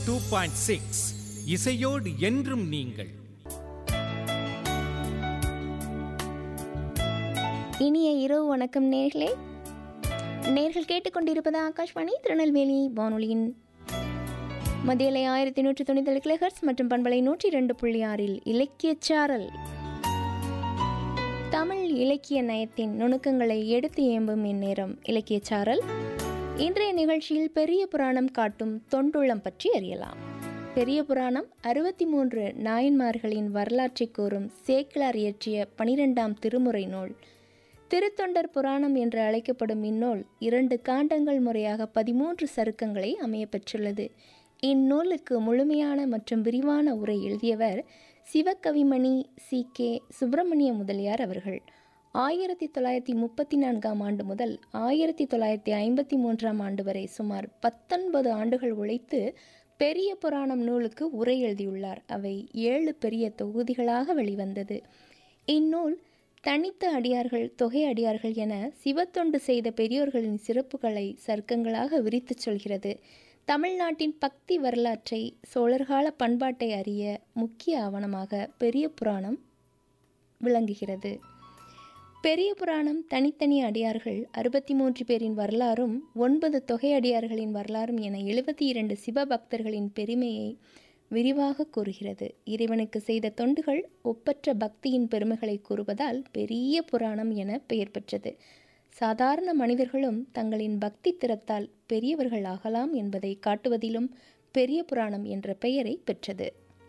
two point six இசையோடு என்றும் நீங்கள் இனிய இரவு வணக்கம் நேர்களே நேர்கள் கேட்டுக்கொண்டிருப்பது ஆகாஷ்வாணி திருநெல்வேலி வானொலியின் மத்தியலை ஆயிரத்தி நூற்றி தொண்ணூத்தி கிலோஹெர்ட்ஸ் மற்றும் பண்பலை நூற்றி ரெண்டு புள்ளி ஆறில் இலக்கியச் சாரல் தமிழ் இலக்கிய நயத்தின் நுணுக்கங்களை எடுத்து ஏம்பும் இந்நேரம் இலக்கியச் சாரல் இன்றைய நிகழ்ச்சியில் பெரிய புராணம் காட்டும் தொண்டுள்ளம் பற்றி அறியலாம் பெரிய புராணம் அறுபத்தி மூன்று நாயன்மார்களின் வரலாற்றை கூறும் சேக்கிலார் இயற்றிய பனிரெண்டாம் திருமுறை நூல் திருத்தொண்டர் புராணம் என்று அழைக்கப்படும் இந்நூல் இரண்டு காண்டங்கள் முறையாக பதிமூன்று சருக்கங்களை அமைய பெற்றுள்ளது இந்நூலுக்கு முழுமையான மற்றும் விரிவான உரை எழுதியவர் சிவகவிமணி சி கே சுப்பிரமணிய முதலியார் அவர்கள் ஆயிரத்தி தொள்ளாயிரத்தி முப்பத்தி நான்காம் ஆண்டு முதல் ஆயிரத்தி தொள்ளாயிரத்தி ஐம்பத்தி மூன்றாம் ஆண்டு வரை சுமார் பத்தொன்பது ஆண்டுகள் உழைத்து பெரிய புராணம் நூலுக்கு உரை எழுதியுள்ளார் அவை ஏழு பெரிய தொகுதிகளாக வெளிவந்தது இந்நூல் தனித்த அடியார்கள் தொகை அடியார்கள் என சிவத்தொண்டு செய்த பெரியோர்களின் சிறப்புகளை சர்க்கங்களாக விரித்துச் சொல்கிறது தமிழ்நாட்டின் பக்தி வரலாற்றை சோழர்கால பண்பாட்டை அறிய முக்கிய ஆவணமாக பெரிய புராணம் விளங்குகிறது பெரிய புராணம் தனித்தனி அடியார்கள் அறுபத்தி மூன்று பேரின் வரலாறும் ஒன்பது தொகை அடியார்களின் வரலாறும் என எழுபத்தி இரண்டு சிவபக்தர்களின் பெருமையை விரிவாக கூறுகிறது இறைவனுக்கு செய்த தொண்டுகள் ஒப்பற்ற பக்தியின் பெருமைகளை கூறுவதால் பெரிய புராணம் என பெயர் பெற்றது சாதாரண மனிதர்களும் தங்களின் பக்தி திறத்தால் பெரியவர்கள் ஆகலாம் என்பதை காட்டுவதிலும் பெரிய புராணம் என்ற பெயரை பெற்றது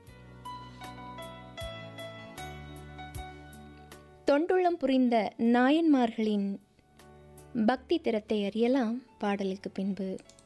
தொண்டுள்ளம் புரிந்த நாயன்மார்களின் பக்தி திறத்தை அறியலாம் பாடலுக்கு பின்பு